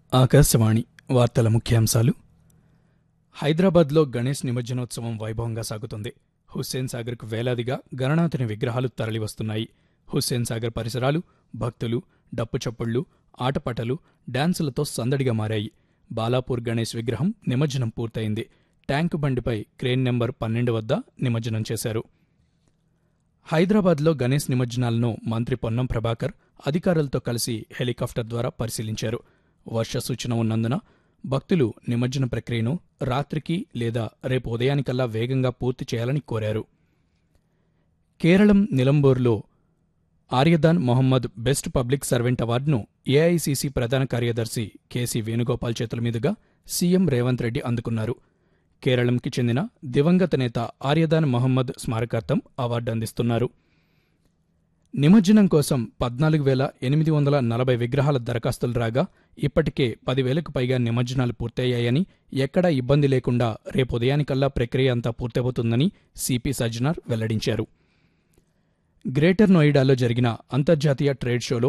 ఆకాశవాణి వార్తల ముఖ్యాంశాలు హైదరాబాద్లో గణేష్ నిమజ్జనోత్సవం వైభవంగా సాగుతుంది హుస్సేన్ సాగర్కు వేలాదిగా గణనాథుని విగ్రహాలు తరలివస్తున్నాయి హుస్సేన్ సాగర్ పరిసరాలు భక్తులు డప్పు చప్పుళ్లు ఆటపాటలు డాన్సులతో సందడిగా మారాయి బాలాపూర్ గణేష్ విగ్రహం నిమజ్జనం పూర్తయింది ట్యాంకు బండిపై క్రేన్ నెంబర్ పన్నెండు వద్ద నిమజ్జనం చేశారు హైదరాబాద్లో గణేష్ నిమజ్జనాలను మంత్రి పొన్నం ప్రభాకర్ అధికారులతో కలిసి హెలికాప్టర్ ద్వారా పరిశీలించారు వర్ష సూచన ఉన్నందున భక్తులు నిమజ్జన ప్రక్రియను రాత్రికి లేదా రేపు ఉదయానికల్లా వేగంగా పూర్తి చేయాలని కోరారు కేరళం నిలంబూర్లో Aryadan Mohammed best public servant అవార్డును ఏఐసీసీ ప్రధాన కార్యదర్శి కేసీ వేణుగోపాల్ చేతుల మీదుగా సీఎం రేవంత్ రెడ్డి అందుకున్నారు కేరళంకి చెందిన దివంగత నేత ఆర్యదాన్ మొహమ్మద్ స్మారకార్థం అవార్డు అందిస్తున్నారు నిమజ్జనం కోసం పద్నాలుగు వేల ఎనిమిది వందల నలభై విగ్రహాల దరఖాస్తులు రాగా ఇప్పటికే పదివేలకు పైగా నిమజ్జనాలు పూర్తయ్యాయని ఎక్కడా ఇబ్బంది లేకుండా రేపు ఉదయానికల్లా ప్రక్రియ అంతా పూర్తవుతుందని సిపి సజ్జనార్ వెల్లడించారు గ్రేటర్ నోయిడాలో జరిగిన అంతర్జాతీయ ట్రేడ్ షోలో